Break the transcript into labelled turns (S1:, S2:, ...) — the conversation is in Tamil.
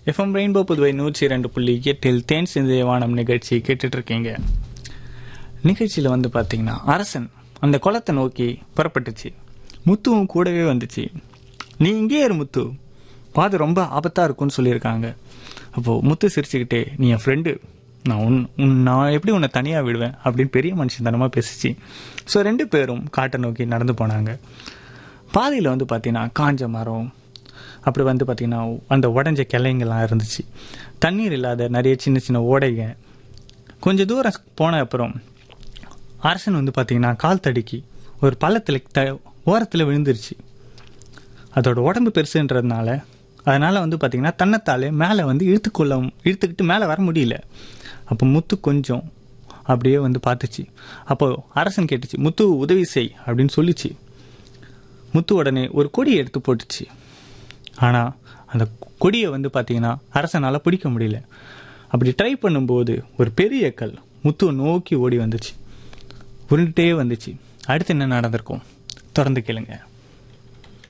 S1: எஃப்எம் ரெயின்போ புதுவை நூற்றி இரண்டு புள்ளி எட்டில் தேன் சிந்திய வானம் நிகழ்ச்சி கேட்டுட்டு இருக்கீங்க நிகழ்ச்சியில் வந்து பார்த்தீங்கன்னா அரசன் அந்த குளத்தை நோக்கி புறப்பட்டுச்சு முத்துவும் கூடவே வந்துச்சு நீ இங்கே இரு முத்து பாது ரொம்ப ஆபத்தாக இருக்கும்னு சொல்லியிருக்காங்க அப்போது முத்து சிரிச்சுக்கிட்டே நீ என் ஃப்ரெண்டு நான் உன் உன் நான் எப்படி உன்னை தனியாக விடுவேன் அப்படின்னு பெரிய மனுஷன் தனமாக பேசிச்சு ஸோ ரெண்டு பேரும் காட்டை நோக்கி நடந்து போனாங்க பாதையில் வந்து பார்த்தீங்கன்னா காஞ்ச மரம் அப்படி வந்து பார்த்தீங்கன்னா அந்த உடஞ்ச கிளைங்கெல்லாம் இருந்துச்சு தண்ணீர் இல்லாத நிறைய சின்ன சின்ன ஓடைங்க கொஞ்சம் தூரம் போன அப்புறம் அரசன் வந்து பார்த்தீங்கன்னா கால் தடுக்கி ஒரு பள்ளத்தில் த ஓரத்தில் விழுந்துருச்சு அதோட உடம்பு பெருசுன்றதுனால அதனால் வந்து பார்த்திங்கன்னா தன்னைத்தாலே மேலே வந்து இழுத்துக்கொள்ள இழுத்துக்கிட்டு மேலே வர முடியல அப்போ முத்து கொஞ்சம் அப்படியே வந்து பார்த்துச்சு அப்போ அரசன் கேட்டுச்சு முத்து உதவி செய் அப்படின்னு சொல்லிச்சு முத்து உடனே ஒரு கொடியை எடுத்து போட்டுச்சு ஆனால் அந்த கொடியை வந்து பார்த்தீங்கன்னா அரசனால் பிடிக்க முடியல அப்படி ட்ரை பண்ணும்போது ஒரு பெரிய கல் முத்துவை நோக்கி ஓடி வந்துச்சு உருண்டுட்டே வந்துச்சு அடுத்து என்ன நடந்திருக்கும் தொடர்ந்து கேளுங்க